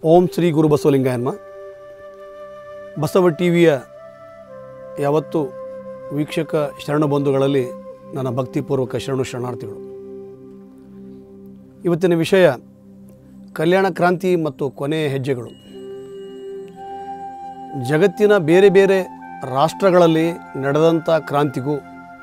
ಓಂ ಶ್ರೀ ಗುರು ಬಸವಲಿಂಗಾಯನ್ಮ ಬಸವ ಟಿ ವಿಯ ಯಾವತ್ತು ವೀಕ್ಷಕ ಶರಣ ಬಂಧುಗಳಲ್ಲಿ ನನ್ನ ಭಕ್ತಿಪೂರ್ವಕ ಶರಣು ಶರಣಾರ್ಥಿಗಳು ಇವತ್ತಿನ ವಿಷಯ ಕಲ್ಯಾಣ ಕ್ರಾಂತಿ ಮತ್ತು ಕೊನೆಯ ಹೆಜ್ಜೆಗಳು ಜಗತ್ತಿನ ಬೇರೆ ಬೇರೆ ರಾಷ್ಟ್ರಗಳಲ್ಲಿ ನಡೆದಂಥ ಕ್ರಾಂತಿಗೂ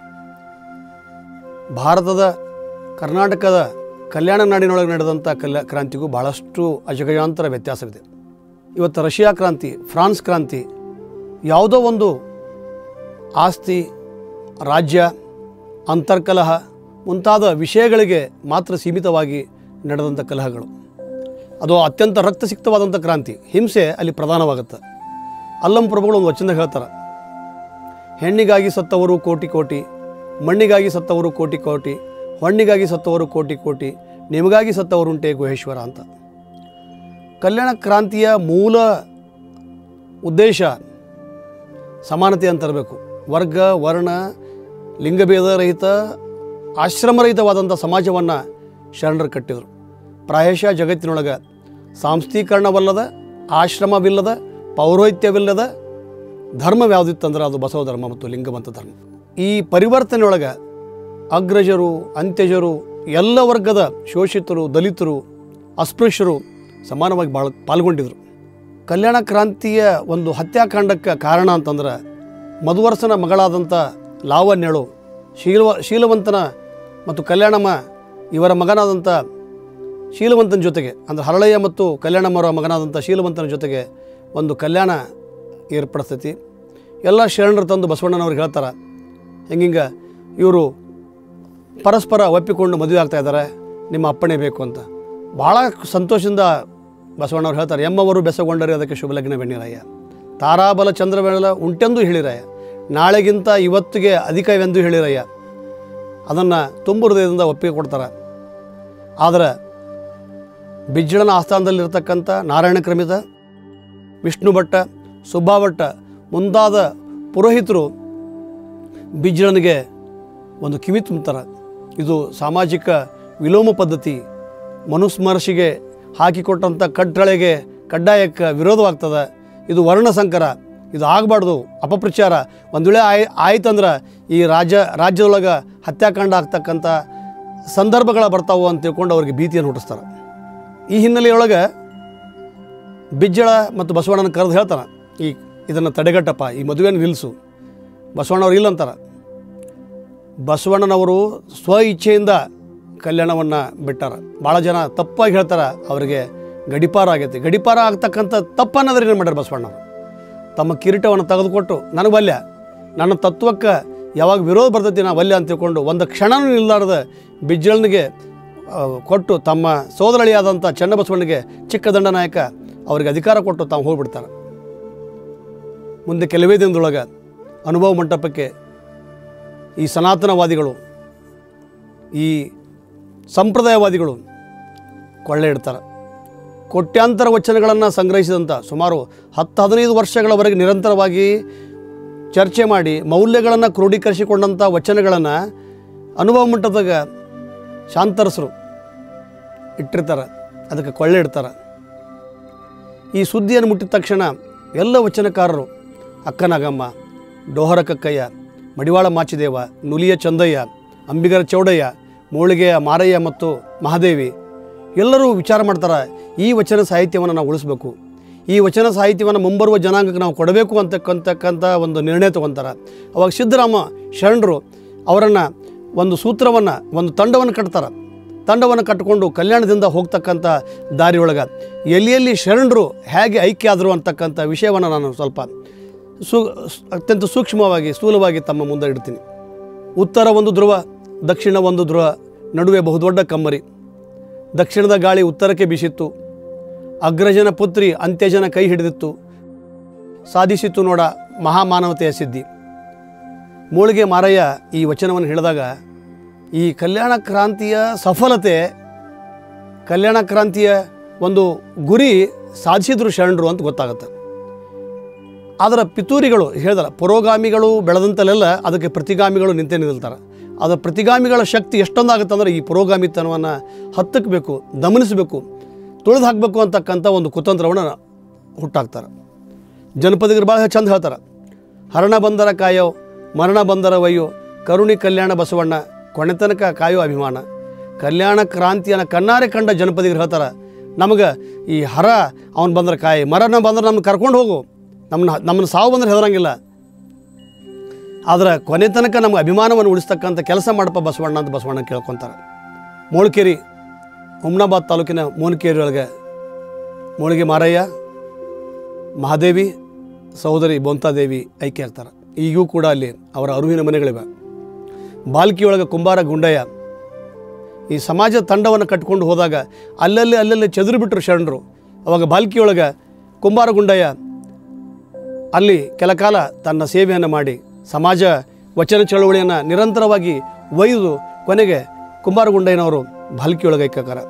ಭಾರತದ ಕರ್ನಾಟಕದ ಕಲ್ಯಾಣ ನಾಡಿನೊಳಗೆ ನಡೆದಂಥ ಕಲ್ಯಾ ಕ್ರಾಂತಿಗೂ ಭಾಳಷ್ಟು ಅಜಗಜಾಂತರ ವ್ಯತ್ಯಾಸವಿದೆ ಇವತ್ತು ರಷ್ಯಾ ಕ್ರಾಂತಿ ಫ್ರಾನ್ಸ್ ಕ್ರಾಂತಿ ಯಾವುದೋ ಒಂದು ಆಸ್ತಿ ರಾಜ್ಯ ಅಂತರ್ಕಲಹ ಮುಂತಾದ ವಿಷಯಗಳಿಗೆ ಮಾತ್ರ ಸೀಮಿತವಾಗಿ ನಡೆದಂಥ ಕಲಹಗಳು ಅದು ಅತ್ಯಂತ ರಕ್ತಸಿಕ್ತವಾದಂಥ ಕ್ರಾಂತಿ ಹಿಂಸೆ ಅಲ್ಲಿ ಪ್ರಧಾನವಾಗುತ್ತೆ ಅಲ್ಲಂ ಪ್ರಭುಗಳು ಒಂದು ವಚನ ಹೇಳ್ತಾರೆ ಹೆಣ್ಣಿಗಾಗಿ ಸತ್ತವರು ಕೋಟಿ ಕೋಟಿ ಮಣ್ಣಿಗಾಗಿ ಸತ್ತವರು ಕೋಟಿ ಕೋಟಿ ಹೊಣ್ಣಿಗಾಗಿ ಸತ್ತವರು ಕೋಟಿ ಕೋಟಿ ನಿಮಗಾಗಿ ಸತ್ತವರುಂಟೆ ಗುಹೇಶ್ವರ ಅಂತ ಕಲ್ಯಾಣ ಕ್ರಾಂತಿಯ ಮೂಲ ಉದ್ದೇಶ ಸಮಾನತೆ ಅಂತ ಇರಬೇಕು ವರ್ಗ ವರ್ಣ ಲಿಂಗಭೇದ ರಹಿತ ಆಶ್ರಮರಹಿತವಾದಂಥ ಸಮಾಜವನ್ನು ಶರಣರು ಕಟ್ಟಿದರು ಪ್ರಾಯಶಃ ಜಗತ್ತಿನೊಳಗೆ ಸಾಂಸ್ಥೀಕರಣವಲ್ಲದ ಆಶ್ರಮವಿಲ್ಲದ ಪೌರೋಹಿತ್ಯವಿಲ್ಲದ ಧರ್ಮ ಯಾವುದಿತ್ತಂದ್ರೆ ಅದು ಬಸವ ಧರ್ಮ ಮತ್ತು ಲಿಂಗಮಂತ ಧರ್ಮ ಈ ಪರಿವರ್ತನೆಯೊಳಗೆ ಅಗ್ರಜರು ಅಂತ್ಯಜರು ಎಲ್ಲ ವರ್ಗದ ಶೋಷಿತರು ದಲಿತರು ಅಸ್ಪೃಶ್ಯರು ಸಮಾನವಾಗಿ ಬಾಳ್ ಪಾಲ್ಗೊಂಡಿದ್ರು ಕಲ್ಯಾಣ ಕ್ರಾಂತಿಯ ಒಂದು ಹತ್ಯಾಕಾಂಡಕ್ಕೆ ಕಾರಣ ಅಂತಂದ್ರೆ ಮಧುವರ್ಸನ ಮಗಳಾದಂಥ ಲಾವಣ್ಯಳು ಶೀಲವ ಶೀಲವಂತನ ಮತ್ತು ಕಲ್ಯಾಣಮ್ಮ ಇವರ ಮಗನಾದಂಥ ಶೀಲವಂತನ ಜೊತೆಗೆ ಅಂದರೆ ಹರಳಯ್ಯ ಮತ್ತು ಕಲ್ಯಾಣಮ್ಮರ ಮಗನಾದಂಥ ಶೀಲವಂತನ ಜೊತೆಗೆ ಒಂದು ಕಲ್ಯಾಣ ಏರ್ಪಡಿಸ್ತೈತಿ ಎಲ್ಲ ಶರಣರು ತಂದು ಬಸವಣ್ಣನವ್ರಿಗೆ ಹೇಳ್ತಾರೆ ಹೆಂಗಿಂಗ ಇವರು ಪರಸ್ಪರ ಒಪ್ಪಿಕೊಂಡು ಮದುವೆ ಆಗ್ತಾ ಇದ್ದಾರೆ ನಿಮ್ಮ ಅಪ್ಪಣೆ ಬೇಕು ಅಂತ ಭಾಳ ಸಂತೋಷದಿಂದ ಬಸವಣ್ಣವ್ರು ಹೇಳ್ತಾರೆ ಎಮ್ಮವರು ಬೆಸಗೊಂಡರೆ ಅದಕ್ಕೆ ಶುಭ ಲಗ್ನ ಬೆಣ್ಣಿರಯ್ಯ ತಾರಾಬಲ ಚಂದ್ರಬೆಳ ಉಂಟೆಂದು ಹೇಳಿರಯ್ಯ ನಾಳೆಗಿಂತ ಇವತ್ತಿಗೆ ಅಧಿಕವೆಂದು ಹೇಳಿರಯ್ಯ ಅದನ್ನು ತುಂಬ ಹೃದಯದಿಂದ ಒಪ್ಪಿಗೆ ಕೊಡ್ತಾರೆ ಆದರೆ ಬಿಜ್ಜಳನ ಆಸ್ಥಾನದಲ್ಲಿರ್ತಕ್ಕಂಥ ನಾರಾಯಣ ಕ್ರಮಿತ ವಿಷ್ಣು ಭಟ್ಟ ಸುಬ್ಬಾ ಭಟ್ಟ ಮುಂತಾದ ಪುರೋಹಿತರು ಬಿಜ್ಜಳನಿಗೆ ಒಂದು ಕಿವಿ ತುಂಬ್ತಾರೆ ಇದು ಸಾಮಾಜಿಕ ವಿಲೋಮ ಪದ್ಧತಿ ಮನುಸ್ಮರ್ಷಿಗೆ ಹಾಕಿಕೊಟ್ಟಂಥ ಕಟ್ಟಳೆಗೆ ಕಡ್ಡಾಯಕ್ಕೆ ವಿರೋಧವಾಗ್ತದೆ ಇದು ವರ್ಣಸಂಕರ ಇದು ಆಗಬಾರ್ದು ಅಪಪ್ರಚಾರ ಒಂದು ವೇಳೆ ಆಯ್ ಆಯ್ತಂದ್ರೆ ಈ ರಾಜ್ಯ ರಾಜ್ಯದೊಳಗೆ ಹತ್ಯಾಕಾಂಡ ಆಗ್ತಕ್ಕಂಥ ಸಂದರ್ಭಗಳ ಬರ್ತಾವು ಅಂತ ತಿಳ್ಕೊಂಡು ಅವ್ರಿಗೆ ಭೀತಿಯನ್ನು ಹುಟ್ಟಿಸ್ತಾರೆ ಈ ಹಿನ್ನೆಲೆಯೊಳಗೆ ಬಿಜ್ಜಳ ಮತ್ತು ಬಸವಣ್ಣನ ಕರೆದು ಹೇಳ್ತಾನೆ ಈ ಇದನ್ನು ತಡೆಗಟ್ಟಪ್ಪ ಈ ಮದುವೆಯನ್ನು ನಿಲ್ಲಿಸು ಬಸವಣ್ಣವ್ರು ಇಲ್ಲ ಅಂತಾರೆ ಬಸವಣ್ಣನವರು ಸ್ವ ಇಚ್ಛೆಯಿಂದ ಕಲ್ಯಾಣವನ್ನು ಬಿಟ್ಟಾರ ಭಾಳ ಜನ ತಪ್ಪಾಗಿ ಹೇಳ್ತಾರೆ ಅವರಿಗೆ ಗಡಿಪಾರ ಆಗೈತಿ ಗಡಿಪಾರ ಆಗ್ತಕ್ಕಂಥ ತಪ್ಪನ್ನೋದ್ರೆ ಏನು ಮಾಡ್ಯಾರ ಬಸವಣ್ಣವರು ತಮ್ಮ ಕಿರೀಟವನ್ನು ತೆಗೆದುಕೊಟ್ಟು ನನಗೆ ವಲ್ಯ ನನ್ನ ತತ್ವಕ್ಕೆ ಯಾವಾಗ ವಿರೋಧ ಬರ್ತೈತಿ ನಾ ವಲ್ಯ ಅಂತ ತಿಳ್ಕೊಂಡು ಒಂದು ಕ್ಷಣನೂ ನಿಲ್ಲಾರ್ದ ಬಿಜ್ಜಳನಿಗೆ ಆ, ಕೊಟ್ಟು ತಮ್ಮ ಸೋದರಳಿಯಾದಂಥ ಚನ್ನಬಸವಣ್ಣಿಗೆ ಚಿಕ್ಕ ದಂಡನಾಯಕ ಅವರಿಗೆ ಅಧಿಕಾರ ಕೊಟ್ಟು ತಾವು ಹೋಗ್ಬಿಡ್ತಾರೆ ಮುಂದೆ ಕೆಲವೇ ದಿನದೊಳಗೆ ಅನುಭವ ಮಂಟಪಕ್ಕೆ ಈ ಸನಾತನವಾದಿಗಳು ಈ ಸಂಪ್ರದಾಯವಾದಿಗಳು ಕೊಳ್ಳೆ ಇಡ್ತಾರೆ ಕೋಟ್ಯಾಂತರ ವಚನಗಳನ್ನು ಸಂಗ್ರಹಿಸಿದಂಥ ಸುಮಾರು ಹತ್ತು ಹದಿನೈದು ವರ್ಷಗಳವರೆಗೆ ನಿರಂತರವಾಗಿ ಚರ್ಚೆ ಮಾಡಿ ಮೌಲ್ಯಗಳನ್ನು ಕ್ರೋಢೀಕರಿಸಿಕೊಂಡಂಥ ವಚನಗಳನ್ನು ಅನುಭವ ಮಟ್ಟದಾಗ ಶಾಂತರಸರು ಇಟ್ಟಿರ್ತಾರೆ ಅದಕ್ಕೆ ಕೊಳ್ಳೆ ಇಡ್ತಾರೆ ಈ ಸುದ್ದಿಯನ್ನು ಮುಟ್ಟಿದ ತಕ್ಷಣ ಎಲ್ಲ ವಚನಕಾರರು ಅಕ್ಕನಾಗಮ್ಮ ಡೋಹರ ಕಕ್ಕಯ್ಯ ಮಡಿವಾಳ ಮಾಚಿದೇವ ನುಲಿಯ ಚಂದಯ್ಯ ಅಂಬಿಗರ ಚೌಡಯ್ಯ ಮೂಳಿಗೆಯ ಮಾರಯ್ಯ ಮತ್ತು ಮಹಾದೇವಿ ಎಲ್ಲರೂ ವಿಚಾರ ಮಾಡ್ತಾರೆ ಈ ವಚನ ಸಾಹಿತ್ಯವನ್ನು ನಾವು ಉಳಿಸ್ಬೇಕು ಈ ವಚನ ಸಾಹಿತ್ಯವನ್ನು ಮುಂಬರುವ ಜನಾಂಗಕ್ಕೆ ನಾವು ಕೊಡಬೇಕು ಅಂತಕ್ಕಂತಕ್ಕಂಥ ಒಂದು ನಿರ್ಣಯ ತೊಗೊತಾರೆ ಅವಾಗ ಸಿದ್ದರಾಮ ಶರಣರು ಅವರನ್ನು ಒಂದು ಸೂತ್ರವನ್ನು ಒಂದು ತಂಡವನ್ನು ಕಟ್ತಾರೆ ತಂಡವನ್ನು ಕಟ್ಟಿಕೊಂಡು ಕಲ್ಯಾಣದಿಂದ ಹೋಗ್ತಕ್ಕಂಥ ದಾರಿಯೊಳಗೆ ಎಲ್ಲಿ ಎಲ್ಲಿ ಶರಣರು ಹೇಗೆ ಐಕ್ಯ ಆದರು ಅಂತಕ್ಕಂಥ ವಿಷಯವನ್ನು ನಾನು ಸ್ವಲ್ಪ ಸು ಅತ್ಯಂತ ಸೂಕ್ಷ್ಮವಾಗಿ ಸ್ಥೂಲವಾಗಿ ತಮ್ಮ ಮುಂದೆ ಇಡ್ತೀನಿ ಉತ್ತರ ಒಂದು ಧ್ರುವ ದಕ್ಷಿಣ ಒಂದು ಧ್ರುವ ನಡುವೆ ಬಹುದೊಡ್ಡ ಕಮ್ಮರಿ ದಕ್ಷಿಣದ ಗಾಳಿ ಉತ್ತರಕ್ಕೆ ಬೀಸಿತ್ತು ಅಗ್ರಜನ ಪುತ್ರಿ ಅಂತ್ಯಜನ ಕೈ ಹಿಡಿದಿತ್ತು ಸಾಧಿಸಿತ್ತು ನೋಡ ಮಹಾಮಾನವತೆಯ ಸಿದ್ಧಿ ಮೂಳಿಗೆ ಮಾರಯ್ಯ ಈ ವಚನವನ್ನು ಹೇಳಿದಾಗ ಈ ಕಲ್ಯಾಣ ಕ್ರಾಂತಿಯ ಸಫಲತೆ ಕಲ್ಯಾಣ ಕ್ರಾಂತಿಯ ಒಂದು ಗುರಿ ಸಾಧಿಸಿದ್ರು ಶರಣರು ಅಂತ ಗೊತ್ತಾಗುತ್ತೆ ಅದರ ಪಿತೂರಿಗಳು ಹೇಳಿದಾರೆ ಪುರೋಗಾಮಿಗಳು ಬೆಳೆದಂತಲೆಲ್ಲ ಅದಕ್ಕೆ ಪ್ರತಿಗಾಮಿಗಳು ನಿಂತೇ ನಿಲ್ತಾರೆ ಅದರ ಪ್ರತಿಗಾಮಿಗಳ ಶಕ್ತಿ ಎಷ್ಟೊಂದಾಗುತ್ತೆ ಅಂದರೆ ಈ ಪುರೋಗಾಮಿತನವನ್ನು ಹತ್ತಕ್ಕಬೇಕು ದಮನಿಸಬೇಕು ತುಳಿದು ಹಾಕಬೇಕು ಅಂತಕ್ಕಂಥ ಒಂದು ಕುತಂತ್ರವನ್ನು ಹುಟ್ಟಾಕ್ತಾರೆ ಜನಪದಿಗರು ಭಾಳ ಚಂದ ಹೇಳ್ತಾರೆ ಹರಣ ಬಂದರ ಕಾಯೋ ಮರಣ ಬಂದರ ವಯ್ಯೋ ಕರುಣಿ ಕಲ್ಯಾಣ ಬಸವಣ್ಣ ಕೊನೆತನಕ ಕಾಯೋ ಅಭಿಮಾನ ಕಲ್ಯಾಣ ಕ್ರಾಂತಿಯನ್ನು ಕಣ್ಣಾರೆ ಕಂಡ ಜನಪದಿಗರು ಹೇಳ್ತಾರೆ ನಮಗೆ ಈ ಹರ ಅವನು ಬಂದ್ರೆ ಕಾಯಿ ಮರಣ ಬಂದ್ರೆ ನಮ್ಮನ್ನು ಕರ್ಕೊಂಡು ಹೋಗು ನಮ್ಮನ್ನ ನಮ್ಮನ್ನು ಸಾವು ಬಂದ್ರೆ ಹೆದರಂಗಿಲ್ಲ ಆದ್ರೆ ಕೊನೆ ತನಕ ನಮ್ಗೆ ಅಭಿಮಾನವನ್ನು ಉಳಿಸ್ತಕ್ಕಂಥ ಕೆಲಸ ಮಾಡಪ್ಪ ಬಸವಣ್ಣ ಅಂತ ಬಸವಣ್ಣ ಕೇಳ್ಕೊತಾರೆ ಮೋಳ್ಕೇರಿ ಹುಮ್ನಾಬಾದ್ ತಾಲೂಕಿನ ಮೋನ್ಕೇರಿ ಒಳಗೆ ಮೋಳಿಗೆ ಮಾರಯ್ಯ ಮಹಾದೇವಿ ಸಹೋದರಿ ಬೊಂತಾದೇವಿ ಐಕ್ಯ ಆಗ್ತಾರೆ ಈಗೂ ಕೂಡ ಅಲ್ಲಿ ಅವರ ಅರುವಿನ ಮನೆಗಳಿವೆ ಬಾಲ್ಕಿಯೊಳಗೆ ಕುಂಬಾರ ಗುಂಡಯ್ಯ ಈ ಸಮಾಜ ತಂಡವನ್ನು ಕಟ್ಕೊಂಡು ಹೋದಾಗ ಅಲ್ಲಲ್ಲಿ ಅಲ್ಲಲ್ಲಿ ಚೆದರು ಬಿಟ್ಟರು ಶರಣರು ಅವಾಗ ಬಾಲ್ಕಿಯೊಳಗೆ ಕುಂಬಾರ ಗುಂಡಯ್ಯ ಅಲ್ಲಿ ಕೆಲ ಕಾಲ ತನ್ನ ಸೇವೆಯನ್ನು ಮಾಡಿ ಸಮಾಜ ವಚನ ಚಳವಳಿಯನ್ನು ನಿರಂತರವಾಗಿ ಒಯ್ದು ಕೊನೆಗೆ ಕುಂಬಾರಗುಂಡಯ್ಯನವರು ಬಾಲ್ಕಿಯೊಳಗೆ ಐಕ್ಯಕಾರ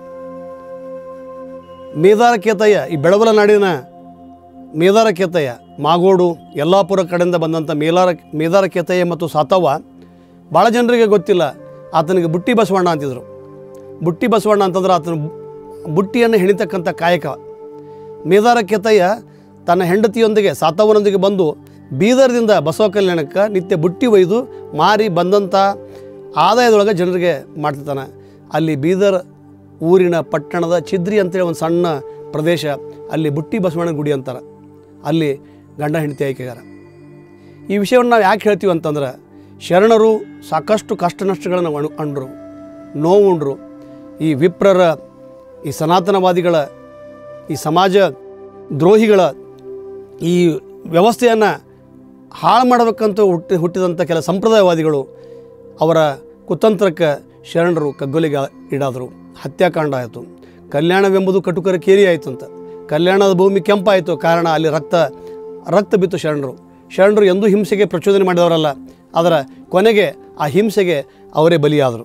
ಮೇದಾರ ಕೇತಯ್ಯ ಈ ಬೆಳವಲ ನಾಡಿನ ಮೇದಾರ ಕೇತಯ್ಯ ಮಾಗೋಡು ಯಲ್ಲಾಪುರ ಕಡೆಯಿಂದ ಬಂದಂಥ ಮೇಲಾರ ಮೇದಾರ ಕೇತಯ್ಯ ಮತ್ತು ಸಾತವ್ವ ಭಾಳ ಜನರಿಗೆ ಗೊತ್ತಿಲ್ಲ ಆತನಿಗೆ ಬುಟ್ಟಿ ಬಸವಣ್ಣ ಅಂತಿದ್ರು ಬುಟ್ಟಿ ಬಸವಣ್ಣ ಅಂತಂದ್ರೆ ಆತನ ಬು- ಬುಟ್ಟಿಯನ್ನು ಹೆಣಿತಕ್ಕಂಥ ಕಾಯಕ ಮೇದಾರ ಕೇತಯ್ಯ ತನ್ನ ಹೆಂಡತಿಯೊಂದಿಗೆ ಸಾತವ್ವನೊಂದಿಗೆ ಬಂದು ಬೀದರ್ದಿಂದ ಬಸವ ಕಲ್ಯಾಣಕ್ಕೆ ನಿತ್ಯ ಬುಟ್ಟಿ ಒಯ್ದು ಮಾರಿ ಬಂದಂಥ ಆದಾಯದೊಳಗೆ ಜನರಿಗೆ ಮಾಡ್ತಿರ್ತಾನೆ ಅಲ್ಲಿ ಬೀದರ್ ಊರಿನ ಪಟ್ಟಣದ ಚಿದ್ರಿ ಅಂತೇಳಿ ಒಂದು ಸಣ್ಣ ಪ್ರದೇಶ ಅಲ್ಲಿ ಬುಟ್ಟಿ ಬಸವಣ್ಣ ಗುಡಿ ಅಂತಾರೆ ಅಲ್ಲಿ ಗಂಡ ಹೆಂಡತಿ ಆಯ್ಕೆಗಾರ ಈ ವಿಷಯವನ್ನು ನಾವು ಯಾಕೆ ಹೇಳ್ತೀವಿ ಅಂತಂದ್ರೆ ಶರಣರು ಸಾಕಷ್ಟು ಕಷ್ಟ ನಷ್ಟಗಳನ್ನು ಅಣು ಅಂಡ್ರು ನೋವು ಉಂಡ್ರು ಈ ವಿಪ್ರರ ಈ ಸನಾತನವಾದಿಗಳ ಈ ಸಮಾಜ ದ್ರೋಹಿಗಳ ಈ ವ್ಯವಸ್ಥೆಯನ್ನು ಹಾಳು ಮಾಡಬೇಕಂತ ಹುಟ್ಟಿ ಹುಟ್ಟಿದಂಥ ಕೆಲ ಸಂಪ್ರದಾಯವಾದಿಗಳು ಅವರ ಕುತಂತ್ರಕ್ಕೆ ಶರಣರು ಕಗ್ಗೊಲಿಗೆ ಈಡಾದರು ಹತ್ಯಾಕಾಂಡ ಆಯಿತು ಕಲ್ಯಾಣವೆಂಬುದು ಕಟುಕರ ಕೇರಿ ಆಯಿತು ಅಂತ ಕಲ್ಯಾಣದ ಭೂಮಿ ಕೆಂಪಾಯಿತು ಕಾರಣ ಅಲ್ಲಿ ರಕ್ತ ರಕ್ತ ಬಿತ್ತು ಶರಣರು ಶರಣರು ಎಂದೂ ಹಿಂಸೆಗೆ ಪ್ರಚೋದನೆ ಮಾಡಿದವರಲ್ಲ ಆದರೆ ಕೊನೆಗೆ ಆ ಹಿಂಸೆಗೆ ಅವರೇ ಬಲಿಯಾದರು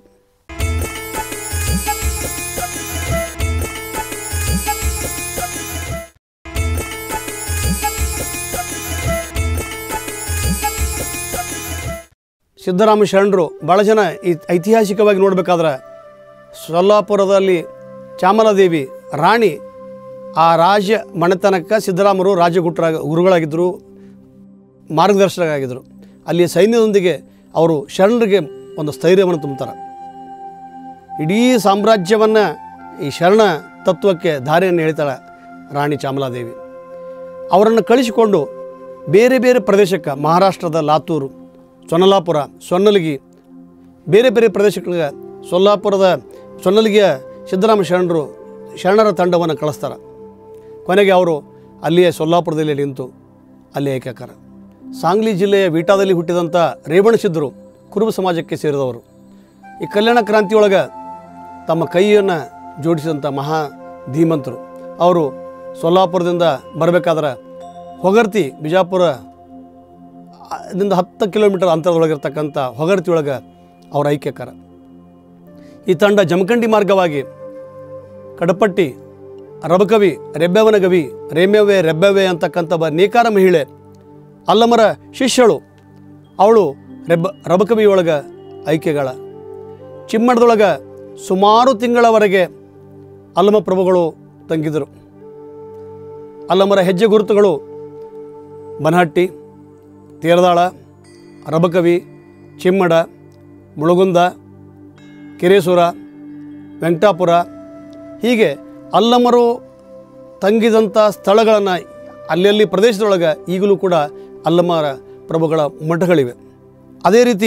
ಸಿದ್ದರಾಮ ಶರಣರು ಭಾಳ ಜನ ಈ ಐತಿಹಾಸಿಕವಾಗಿ ನೋಡಬೇಕಾದ್ರೆ ಸೊಲ್ಲಾಪುರದಲ್ಲಿ ಚಾಮಲಾದೇವಿ ರಾಣಿ ಆ ರಾಜ ಮನೆತನಕ್ಕೆ ಸಿದ್ದರಾಮರು ರಾಜಗುಟ್ರ ಗುರುಗಳಾಗಿದ್ದರು ಮಾರ್ಗದರ್ಶಕರಾಗಿದ್ದರು ಅಲ್ಲಿ ಸೈನ್ಯದೊಂದಿಗೆ ಅವರು ಶರಣರಿಗೆ ಒಂದು ಸ್ಥೈರ್ಯವನ್ನು ತುಂಬುತ್ತಾರೆ ಇಡೀ ಸಾಮ್ರಾಜ್ಯವನ್ನು ಈ ಶರಣ ತತ್ವಕ್ಕೆ ದಾರಿಯನ್ನು ಎಳಿತಾಳೆ ರಾಣಿ ಚಾಮಲಾದೇವಿ ಅವರನ್ನು ಕಳಿಸಿಕೊಂಡು ಬೇರೆ ಬೇರೆ ಪ್ರದೇಶಕ್ಕೆ ಮಹಾರಾಷ್ಟ್ರದ ಲಾತೂರು ಸೊನ್ನಲಾಪುರ ಸೊನ್ನಲಗಿ ಬೇರೆ ಬೇರೆ ಪ್ರದೇಶಗಳಿಗೆ ಸೊಲ್ಲಾಪುರದ ಸೊನ್ನಲಗಿಯ ಸಿದ್ದರಾಮ ಶರಣರು ಶರಣರ ತಂಡವನ್ನು ಕಳಿಸ್ತಾರೆ ಕೊನೆಗೆ ಅವರು ಅಲ್ಲಿಯೇ ಸೊಲ್ಲಾಪುರದಲ್ಲಿ ನಿಂತು ಅಲ್ಲಿ ಏಕಾಕಾರ ಸಾಂಗ್ಲಿ ಜಿಲ್ಲೆಯ ವೀಟಾದಲ್ಲಿ ಹುಟ್ಟಿದಂಥ ರೇವಣಸಿದ್ದರು ಕುರುಬ ಸಮಾಜಕ್ಕೆ ಸೇರಿದವರು ಈ ಕಲ್ಯಾಣ ಕ್ರಾಂತಿಯೊಳಗೆ ತಮ್ಮ ಕೈಯನ್ನು ಜೋಡಿಸಿದಂಥ ಮಹಾ ಧೀಮಂತರು ಅವರು ಸೊಲ್ಲಾಪುರದಿಂದ ಬರಬೇಕಾದ್ರೆ ಹೊಗರ್ತಿ ಬಿಜಾಪುರ ಆ, ದಿಂದ ಹತ್ತು ಕಿಲೋಮೀಟರ್ ಅಂತರದೊಳಗಿರ್ತಕ್ಕಂಥ ಹೊಗರ್ತಿ ಒಳಗೆ ಅವರ ಐಕ್ಯಕಾರ ಈ ತಂಡ ಜಮಖಂಡಿ ಮಾರ್ಗವಾಗಿ ಕಡಪಟ್ಟಿ ರಬಕವಿ ರೆಬ್ಬೆವನ ಗವಿ ರೇಮ್ಯವೇ ರೆಬ್ಬೆವೆ ಅಂತಕ್ಕಂಥ ಒಬ್ಬ ನೇಕಾರ ಮಹಿಳೆ ಅಲ್ಲಮರ ಶಿಷ್ಯಳು ಅವಳು ರೆಬ್ಬ ರಬಕವಿಯೊಳಗೆ ಐಕ್ಯಗಳ ಚಿಮ್ಮಡದೊಳಗೆ ಸುಮಾರು ತಿಂಗಳವರೆಗೆ ಅಲ್ಲಮ ಪ್ರಭುಗಳು ತಂಗಿದರು ಅಲ್ಲಮರ ಹೆಜ್ಜೆ ಗುರುತುಗಳು ಬನಹಟ್ಟಿ ತೇರದಾಳ ರಬಕವಿ ಚಿಮ್ಮಡ ಮುಳುಗುಂದ ಕೆರೇಸೂರ ವೆಂಕಟಾಪುರ ಹೀಗೆ ಅಲ್ಲಮರು ತಂಗಿದಂಥ ಸ್ಥಳಗಳನ್ನು ಅಲ್ಲಲ್ಲಿ ಪ್ರದೇಶದೊಳಗೆ ಈಗಲೂ ಕೂಡ ಅಲ್ಲಮರ ಪ್ರಭುಗಳ ಮಠಗಳಿವೆ ಅದೇ ರೀತಿ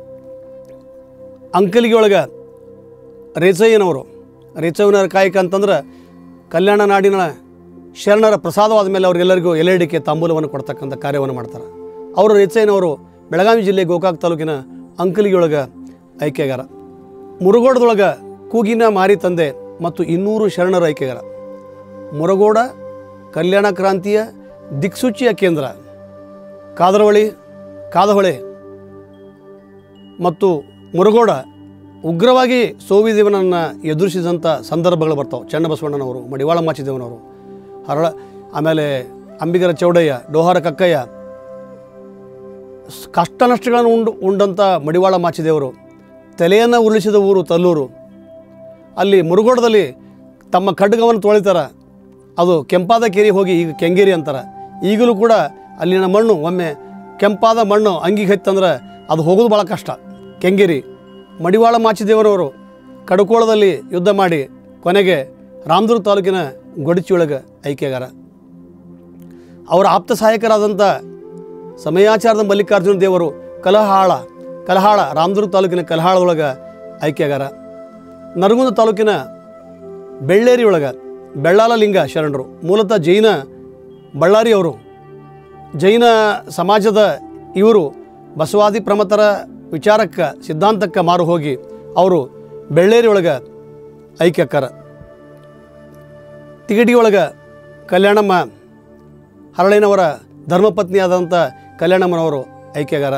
ಅಂಕಲಿಗೆ ಒಳಗೆ ರೇಚಯ್ಯನವರು ರೇಚಯ್ಯನವರ ಕಾಯಕ ಅಂತಂದ್ರೆ ಕಲ್ಯಾಣ ನಾಡಿನ ಶರಣರ ಪ್ರಸಾದವಾದ ಮೇಲೆ ಅವರಿಗೆಲ್ಲರಿಗೂ ಎಲೆ ಅಡಿಕೆ ತಾಂಬೂಲವನ್ನು ಕೊಡ್ತಕ್ಕಂಥ ಕಾರ್ಯವನ್ನು ಮಾಡ್ತಾರೆ ಅವರು ರೇಚಯ್ಯನವರು ಬೆಳಗಾವಿ ಜಿಲ್ಲೆ ಗೋಕಾಕ್ ತಾಲೂಕಿನ ಅಂಕಲಿಗೆಯೊಳಗೆ ಐಕ್ಯಗಾರ ಮುರುಗೋಡದೊಳಗೆ ಕೂಗಿನ ಮಾರಿ ತಂದೆ ಮತ್ತು ಇನ್ನೂರು ಶರಣರ ಐಕ್ಯಗಾರ ಮುರಗೋಡ ಕಲ್ಯಾಣ ಕ್ರಾಂತಿಯ ದಿಕ್ಸೂಚಿಯ ಕೇಂದ್ರ ಕಾದರವಳಿ ಕಾದಹೊಳೆ ಮತ್ತು ಮುರುಗೋಡ ಉಗ್ರವಾಗಿ ಸೋವಿದೇವನನ್ನು ಎದುರಿಸಿದಂಥ ಸಂದರ್ಭಗಳು ಬರ್ತಾವೆ ಚನ್ನಬಸವಣ್ಣನವರು ಮಡಿವಾಳ ಮಾಚಿದೇವನವರು ಹರಳ ಆಮೇಲೆ ಅಂಬಿಗರ ಚೌಡಯ್ಯ ಡೋಹಾರ ಕಕ್ಕಯ್ಯ ಸ್- ಕಷ್ಟ ನಷ್ಟಗಳನ್ನು ಉಂಡು ಉಂಡಂಥ ಮಡಿವಾಳ ಮಾಚಿದೇವರು ತಲೆಯನ್ನು ಉರುಳಿಸಿದ ಊರು ತಲ್ಲೂರು ಅಲ್ಲಿ ಮುರುಗೋಡದಲ್ಲಿ ತಮ್ಮ ಖಡ್ಗವನ್ನು ತೊಳಿತಾರೆ ಅದು ಕೆಂಪಾದ ಕೆರೆ ಹೋಗಿ ಈಗ ಕೆಂಗೇರಿ ಅಂತಾರೆ ಈಗಲೂ ಕೂಡ ಅಲ್ಲಿನ ಮಣ್ಣು ಒಮ್ಮೆ ಕೆಂಪಾದ ಮಣ್ಣು ಅಂಗಿಗೆ ಹತ್ತಂದ್ರೆ ಅದು ಹೋಗೋದು ಭಾಳ ಕಷ್ಟ ಕೆಂಗೇರಿ ಮಡಿವಾಳ ಮಾಚಿದೇವರವರು ಕಡಕೋಳದಲ್ಲಿ ಯುದ್ಧ ಮಾಡಿ ಕೊನೆಗೆ ರಾಮದುರ್ಗ ತಾಲೂಕಿನ ಗೊಡಚಿಯೊಳಗೆ ಐಕ್ಯಗಾರ ಅವರ ಆಪ್ತ ಸಹಾಯಕರಾದಂಥ ಸಮಯಾಚಾರದ ಮಲ್ಲಿಕಾರ್ಜುನ ದೇವರು ಕಲಹಾಳ ಕಲಹಾಳ ರಾಮದುರ್ಗ ತಾಲೂಕಿನ ಕಲಹಾಳದೊಳಗೆ ಆಯ್ಕೆಗಾರ ನರಗುಂದ ತಾಲೂಕಿನ ಬೆಳ್ಳೇರಿ ಒಳಗೆ ಬೆಳ್ಳಾಲ ಲಿಂಗ ಶರಣರು ಮೂಲತಃ ಜೈನ ಬಳ್ಳಾರಿ ಅವರು ಜೈನ ಸಮಾಜದ ಇವರು ಬಸವಾದಿ ಪ್ರಮತರ ವಿಚಾರಕ್ಕೆ ಸಿದ್ಧಾಂತಕ್ಕೆ ಮಾರು ಹೋಗಿ ಅವರು ಬೆಳ್ಳೇರಿ ಒಳಗೆ ಐಕ್ಯಕ್ಕಾರ ತಿಗಡಿ ಒಳಗೆ ಕಲ್ಯಾಣಮ್ಮ ಹರಳಿನವರ ಧರ್ಮಪತ್ನಿಯಾದಂಥ ಕಲ್ಯಾಣಮ್ಮನವರು ಐಕ್ಯಗಾರ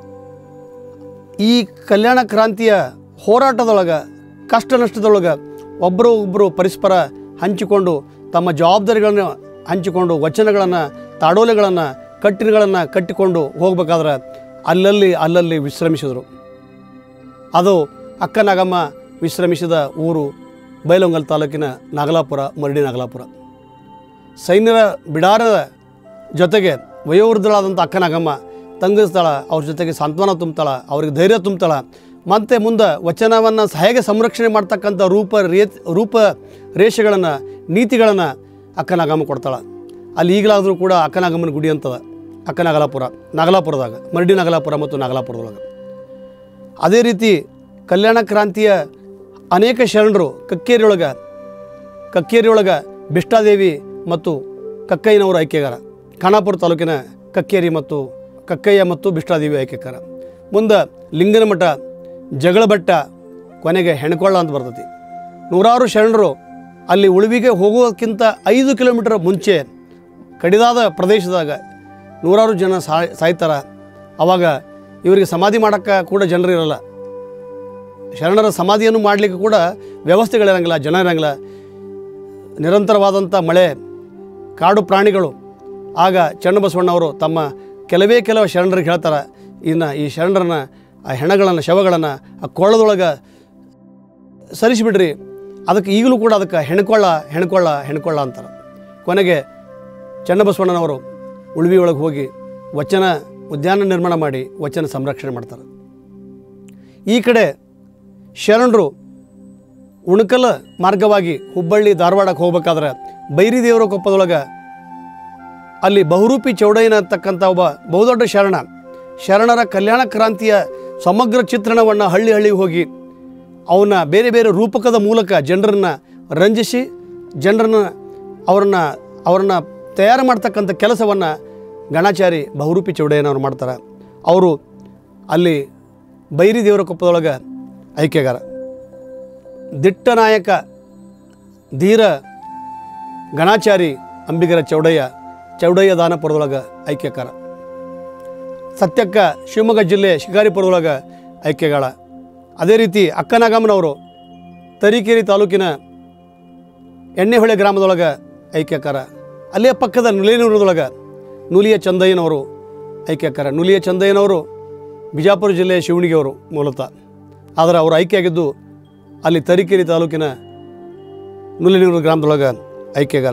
ಈ ಕಲ್ಯಾಣ ಕ್ರಾಂತಿಯ ಹೋರಾಟದೊಳಗೆ ಕಷ್ಟ ನಷ್ಟದೊಳಗೆ ಒಬ್ಬರು ಒಬ್ಬರು ಪರಸ್ಪರ ಹಂಚಿಕೊಂಡು ತಮ್ಮ ಜವಾಬ್ದಾರಿಗಳನ್ನು ಹಂಚಿಕೊಂಡು ವಚನಗಳನ್ನು ತಾಡೋಲೆಗಳನ್ನು ಕಟ್ಟಿಗಳನ್ನು ಕಟ್ಟಿಕೊಂಡು ಹೋಗಬೇಕಾದ್ರೆ ಅಲ್ಲಲ್ಲಿ ಅಲ್ಲಲ್ಲಿ ವಿಶ್ರಮಿಸಿದರು ಅದು ಅಕ್ಕನಾಗಮ್ಮ ವಿಶ್ರಮಿಸಿದ ಊರು ಬೈಲೊಂಗಲ್ ತಾಲೂಕಿನ ನಾಗಲಾಪುರ ಮರಡಿ ನಾಗಲಾಪುರ ಸೈನ್ಯರ ಬಿಡಾರದ ಜೊತೆಗೆ ವಯೋವೃದ್ಧಳಾದಂಥ ಅಕ್ಕನಾಗಮ್ಮ ತಂಗಿಸ್ತಾಳ ಅವ್ರ ಜೊತೆಗೆ ಸಾಂತ್ವನ ತುಂಬ್ತಾಳ ಅವ್ರಿಗೆ ಧೈರ್ಯ ತುಂಬ್ತಾಳ ಮತ್ತು ಮುಂದೆ ವಚನವನ್ನು ಹೇಗೆ ಸಂರಕ್ಷಣೆ ಮಾಡ್ತಕ್ಕಂಥ ರೂಪ ರೇ ರೂಪ ರೇಷೆಗಳನ್ನು ನೀತಿಗಳನ್ನು ಅಕ್ಕನಾಗಮ್ಮ ಕೊಡ್ತಾಳೆ ಅಲ್ಲಿ ಈಗಲಾದರೂ ಕೂಡ ಅಕ್ಕನಾಗಮ್ಮನ ಗುಡಿ ಅಂತದ ಅಕ್ಕನಾಗಲಾಪುರ ನಾಗಲಾಪುರದಾಗ ಮರಡಿ ನಾಗಲಾಪುರ ಮತ್ತು ನಾಗಲಾಪುರದೊಳಗೆ ಅದೇ ರೀತಿ ಕಲ್ಯಾಣ ಕ್ರಾಂತಿಯ ಅನೇಕ ಶರಣರು ಕಕ್ಕೇರಿಯೊಳಗೆ ಕಕ್ಕೇರಿಯೊಳಗೆ ಬಿಷ್ಟಾದೇವಿ ಮತ್ತು ಕಕ್ಕಯ್ಯನವರು ಐಕ್ಯಗಾರ ಖಾನಾಪುರ ತಾಲೂಕಿನ ಕಕ್ಕೇರಿ ಮತ್ತು ಕಕ್ಕಯ್ಯ ಮತ್ತು ಬಿಷ್ಟಾದೇವಿ ಐಕ್ಯಕಾರ ಮುಂದೆ ಲಿಂಗನ ಮಠ ಜಗಳಬಟ್ಟ ಕೊನೆಗೆ ಹೆಣ್ಕೊಳ್ಳ ಅಂತ ಬರ್ತೈತಿ ನೂರಾರು ಶರಣರು ಅಲ್ಲಿ ಉಳುವಿಗೆ ಹೋಗೋದಕ್ಕಿಂತ ಐದು ಕಿಲೋಮೀಟರ್ ಮುಂಚೆ ಕಡಿದಾದ ಪ್ರದೇಶದಾಗ ನೂರಾರು ಜನ ಸಾಯ್ ಸಾಯ್ತಾರ ಅವಾಗ ಇವರಿಗೆ ಸಮಾಧಿ ಮಾಡೋಕ್ಕೆ ಕೂಡ ಜನರು ಇರಲ್ಲ ಶರಣರ ಸಮಾಧಿಯನ್ನು ಮಾಡಲಿಕ್ಕೆ ಕೂಡ ವ್ಯವಸ್ಥೆಗಳಿರಂಗಿಲ್ಲ ಜನ ಇರಂಗಿಲ್ಲ ನಿರಂತರವಾದಂಥ ಮಳೆ ಕಾಡು ಪ್ರಾಣಿಗಳು ಆಗ ಚನ್ನಬಸವಣ್ಣವರು ತಮ್ಮ ಕೆಲವೇ ಕೆಲವು ಶರಣರಿಗೆ ಹೇಳ್ತಾರೆ ಇನ್ನು ಈ ಶರಣರನ್ನ ಆ ಹೆಣಗಳನ್ನು ಶವಗಳನ್ನು ಆ ಕೊಳ್ಳದೊಳಗೆ ಸರಿಸಿಬಿಡ್ರಿ ಅದಕ್ಕೆ ಈಗಲೂ ಕೂಡ ಅದಕ್ಕೆ ಹೆಣ್ಕೊಳ್ಳ ಹೆಣ್ಕೊಳ್ಳ ಹೆಣ್ಕೊಳ್ಳ ಅಂತಾರೆ ಕೊನೆಗೆ ಚನ್ನಬಸವಣ್ಣನವರು ಉಳ್ವಿ ಒಳಗೆ ಹೋಗಿ ವಚನ ಉದ್ಯಾನ ನಿರ್ಮಾಣ ಮಾಡಿ ವಚನ ಸಂರಕ್ಷಣೆ ಮಾಡ್ತಾರೆ ಈ ಕಡೆ ಶರಣರು ಉಣಕಲ ಮಾರ್ಗವಾಗಿ ಹುಬ್ಬಳ್ಳಿ ಧಾರವಾಡಕ್ಕೆ ಹೋಗ್ಬೇಕಾದ್ರೆ ಬೈರಿ ದೇವರ ಕೊಪ್ಪದೊಳಗೆ ಅಲ್ಲಿ ಬಹುರೂಪಿ ಚೌಡಯ್ಯನ ಅಂತಕ್ಕಂಥ ಒಬ್ಬ ಬಹುದೊಡ್ಡ ಶರಣ ಶರಣರ ಕಲ್ಯಾಣ ಕ್ರಾಂತಿಯ ಸಮಗ್ರ ಚಿತ್ರಣವನ್ನು ಹಳ್ಳಿ ಹಳ್ಳಿಗೆ ಹೋಗಿ ಅವನ್ನ ಬೇರೆ ಬೇರೆ ರೂಪಕದ ಮೂಲಕ ಜನರನ್ನು ರಂಜಿಸಿ ಜನರನ್ನು ಅವರನ್ನು ಅವರನ್ನು ತಯಾರು ಮಾಡ್ತಕ್ಕಂಥ ಕೆಲಸವನ್ನು ಗಣಾಚಾರಿ ಬಹುರೂಪಿ ಚೌಡಯ್ಯನವ್ರು ಮಾಡ್ತಾರೆ ಅವರು ಅಲ್ಲಿ ಬೈರಿ ದೇವರ ಕೊಪ್ಪದೊಳಗೆ ಐಕ್ಯಗಾರ ದಿಟ್ಟ ನಾಯಕ ಧೀರ ಗಣಾಚಾರಿ ಅಂಬಿಗರ ಚೌಡಯ್ಯ ಚೌಡಯ್ಯ ದಾನಪುರದೊಳಗೆ ಐಕ್ಯಕಾರ ಸತ್ಯಕ್ಕ ಶಿವಮೊಗ್ಗ ಜಿಲ್ಲೆ ಶಿಕಾರಿಪುರದೊಳಗೆ ಐಕ್ಯಗಾಳ ಅದೇ ರೀತಿ ಅಕ್ಕನಾಗಮ್ಮನವರು ತರೀಕೆರೆ ತಾಲೂಕಿನ ಎಣ್ಣೆಹೊಳೆ ಗ್ರಾಮದೊಳಗೆ ಐಕ್ಯಕಾರ ಅಲ್ಲೇ ಪಕ್ಕದ ನುಲೇನೂರದೊಳಗೆ ನೂಲಿಯ ಚಂದಯ್ಯನವರು ಐಕ್ಯಕಾರ ನುಲಿಯ ಚಂದಯ್ಯನವರು ಬಿಜಾಪುರ ಜಿಲ್ಲೆಯ ಶಿವಣಿಗೆಯವರು ಮೂಲತಃ ಆದರೆ ಅವರು ಆಯ್ಕೆಯಾಗಿದ್ದು ಅಲ್ಲಿ ತರೀಕೆರೆ ತಾಲೂಕಿನ ನುಲಿನೂರು ಗ್ರಾಮದೊಳಗೆ ಐಕ್ಯಗಾರ